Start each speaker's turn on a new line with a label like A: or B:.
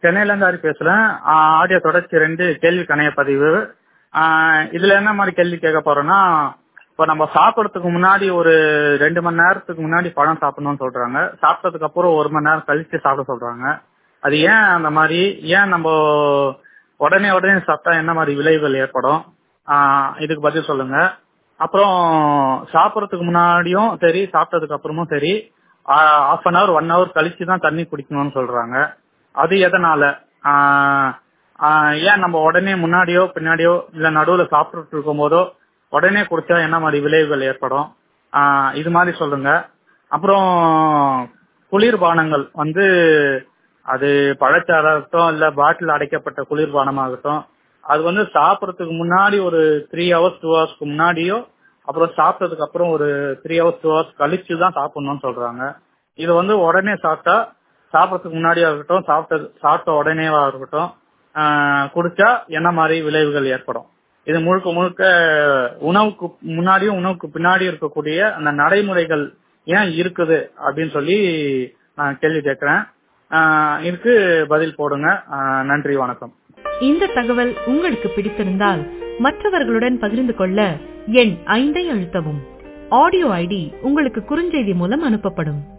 A: சென்னையில இருந்து ஹரி பேசுறேன் ஆஹ் ஆடியோ தொடர்ச்சி ரெண்டு கேள்வி கணைய பதிவு ஆஹ் இதுல என்ன மாதிரி கேள்வி கேட்க போறோம்னா இப்போ நம்ம சாப்பிடறதுக்கு முன்னாடி ஒரு ரெண்டு மணி நேரத்துக்கு முன்னாடி பழம் சாப்பிடணும்னு சொல்றாங்க சாப்பிட்டதுக்கு அப்புறம் ஒரு மணி நேரம் கழிச்சு சாப்பிட சொல்றாங்க அது ஏன் அந்த மாதிரி ஏன் நம்ம உடனே உடனே சாப்பிட்டா என்ன மாதிரி விளைவுகள் ஏற்படும் ஆஹ் இதுக்கு பதில் சொல்லுங்க அப்புறம் சாப்பிடறதுக்கு முன்னாடியும் சரி சாப்பிட்டதுக்கு அப்புறமும் சரி half an hour one hour கழிச்சு தான் தண்ணி குடிக்கணும்னு சொல்றாங்க அது எதனால ஆஹ் ஆஹ் ஏன் நம்ம உடனே முன்னாடியோ பின்னாடியோ இல்ல நடுவுல சாப்பிட்டுட்டு இருக்கும் போதோ உடனே குடிச்சா என்ன மாதிரி விளைவுகள் ஏற்படும் ஆஹ் இது மாதிரி சொல்லுங்க அப்புறம் குளிர்பானங்கள் வந்து அது பழச்சாறாகட்டும் இல்ல பாட்டில் அடைக்கப்பட்ட குளிர்பானமாகட்டும் அது வந்து சாப்பிடறதுக்கு முன்னாடி ஒரு த்ரீ ஹவர்ஸ் டூ ஹவர்ஸ்க்கு முன்னாடியோ அப்புறம் சாப்பிட்டதுக்கு அப்புறம் ஒரு த்ரீ ஹவர்ஸ் டூ ஹவர்ஸ் கழிச்சு தான் சாப்பிடணும்னு சொல்றாங்க இது வந்து உடனே சாப்பிட்டா சாப்பிடறதுக்கு முன்னாடியா இருக்கட்டும் சாப்பிட்டது சாப்பிட்ட உடனேவா இருக்கட்டும் ஆஹ் குடிச்சா என்ன மாதிரி விளைவுகள் ஏற்படும் இது முழுக்க முழுக்க உணவுக்கு முன்னாடியும் உணவுக்கு பின்னாடி இருக்கக்கூடிய அந்த நடைமுறைகள் ஏன் இருக்குது அப்படின்னு சொல்லி நான் கேள்வி கேட்கிறேன் ஆஹ் இதுக்கு பதில் போடுங்க ஆஹ் நன்றி வணக்கம்
B: இந்த தகவல் உங்களுக்கு பிடித்திருந்தால் மற்றவர்களுடன் பகிர்ந்து கொள்ள எண் ஐந்தை அழுத்தவும் ஆடியோ ஐடி உங்களுக்கு குறுஞ்செய்தி மூலம் அனுப்பப்படும்